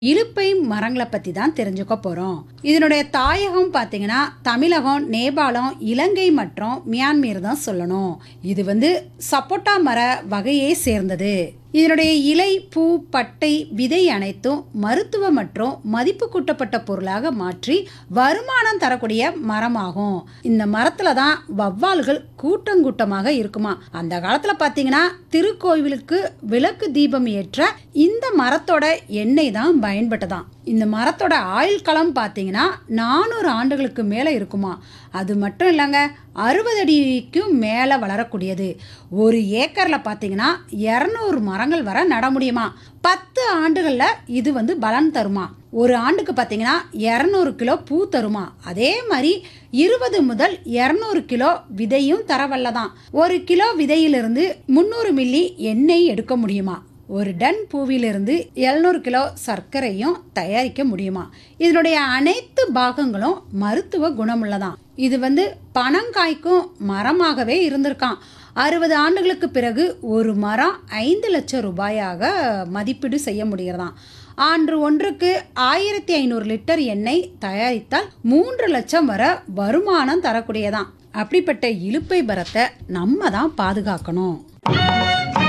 இலுப்பை மரங்களை பற்றி தான் தெரிஞ்சுக்க போகிறோம் இதனுடைய தாயகம் பார்த்தீங்கன்னா தமிழகம் நேபாளம் இலங்கை மற்றும் மியான்மர் தான் சொல்லணும் இது வந்து சப்போட்டா மர வகையை சேர்ந்தது இதனுடைய இலை பூ பட்டை விதை அனைத்தும் மருத்துவ மற்றும் மதிப்பு கூட்டப்பட்ட பொருளாக மாற்றி வருமானம் தரக்கூடிய மரமாகும் இந்த மரத்துல தான் வவ்வால்கள் கூட்டங்கூட்டமாக இருக்குமா அந்த காலத்துல பாத்தீங்கன்னா திருக்கோவிலுக்கு விளக்கு தீபம் ஏற்ற இந்த மரத்தோட எண்ணெய் தான் பயன்பட்டதாம் இந்த மரத்தோட ஆயுள் களம் பார்த்தீங்கன்னா நானூறு ஆண்டுகளுக்கு மேலே இருக்குமா அது மட்டும் இல்லைங்க அறுபது அடிக்கும் மேலே வளரக்கூடியது ஒரு ஏக்கரில் பார்த்தீங்கன்னா இரநூறு மரங்கள் வர நட முடியுமா பத்து ஆண்டுகளில் இது வந்து பலன் தருமா ஒரு ஆண்டுக்கு பார்த்தீங்கன்னா இரநூறு கிலோ பூ தருமா அதே மாதிரி இருபது முதல் இரநூறு கிலோ விதையும் தரவல்லதான் ஒரு கிலோ விதையிலிருந்து முந்நூறு மில்லி எண்ணெய் எடுக்க முடியுமா ஒரு டன் பூவிலிருந்து எழுநூறு கிலோ சர்க்கரையும் தயாரிக்க முடியுமா இதனுடைய அனைத்து பாகங்களும் மருத்துவ குணமுள்ளதான் இது வந்து பனங்காய்க்கும் மரமாகவே இருந்திருக்கான் அறுபது ஆண்டுகளுக்கு பிறகு ஒரு மரம் ஐந்து லட்சம் ரூபாயாக மதிப்பீடு செய்ய முடிகிறதாம் ஆண்டு ஒன்றுக்கு ஆயிரத்தி ஐநூறு லிட்டர் எண்ணெய் தயாரித்தால் மூன்று லட்சம் வரை வருமானம் தரக்கூடியதான் அப்படிப்பட்ட இலுப்பை மரத்தை நம்ம தான் பாதுகாக்கணும்